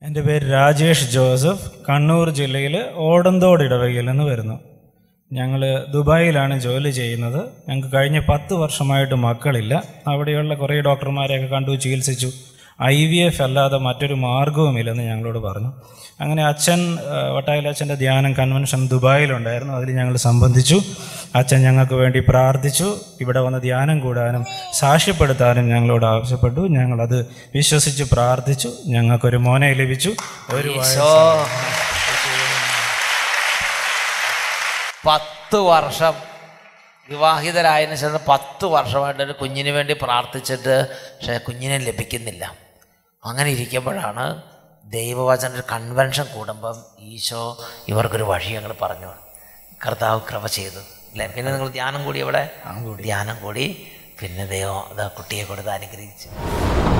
എൻ്റെ പേര് രാജേഷ് ജോസഫ് കണ്ണൂർ ജില്ലയിൽ ഓടന്തോട് ഇടവകയിൽ നിന്ന് വരുന്നു ഞങ്ങൾ ദുബായിലാണ് ജോലി ചെയ്യുന്നത് ഞങ്ങൾക്ക് കഴിഞ്ഞ പത്ത് വർഷമായിട്ട് മക്കളില്ല അവിടെയുള്ള കുറേ ഡോക്ടർമാരെയൊക്കെ കണ്ടു ചികിത്സിച്ചു ഐ വി എഫ് അല്ലാതെ മറ്റൊരു മാർഗവുമില്ലെന്ന് ഞങ്ങളോട് പറഞ്ഞു അങ്ങനെ അച്ഛൻ ആ, വട്ടായിലെ അച്ഛൻ്റെ ധ്യാനം കൺവെൻഷൻ ദുബായിലുണ്ടായിരുന്നു അതിൽ ഞങ്ങൾ സംബന്ധിച്ചു അച്ഛൻ ഞങ്ങൾക്ക് വേണ്ടി പ്രാർത്ഥിച്ചു ഇവിടെ വന്ന് ധ്യാനം കൂടാനും സാക്ഷ്യപ്പെടുത്താനും ഞങ്ങളോട് ആവശ്യപ്പെട്ടു ഞങ്ങളത് വിശ്വസിച്ച് പ്രാർത്ഥിച്ചു ഞങ്ങൾക്കൊരു മോനെ ലഭിച്ചു ഒരു ഈശോ പത്ത് വർഷം വിവാഹിതരായതിനു ശേഷം പത്ത് വർഷമായിട്ട് ഒരു കുഞ്ഞിന് വേണ്ടി പ്രാർത്ഥിച്ചിട്ട് പക്ഷേ കുഞ്ഞിനെ ലഭിക്കുന്നില്ല അങ്ങനെ ഇരിക്കുമ്പോഴാണ് ദൈവവചന ഒരു കൺവെൻഷൻ കൂടുമ്പം ഈശോ ഇവർക്കൊരു വഴി ഞങ്ങൾ പറഞ്ഞു കർത്താവ് കൃപ ചെയ്തു അല്ലേ പിന്നെ നിങ്ങൾ ധ്യാനം കൂടി അവിടെ ധ്യാനം കൂടി പിന്നെ ദൈവം അത് കുട്ടിയെ കൊടുത്ത് അനുഗ്രഹിച്ചു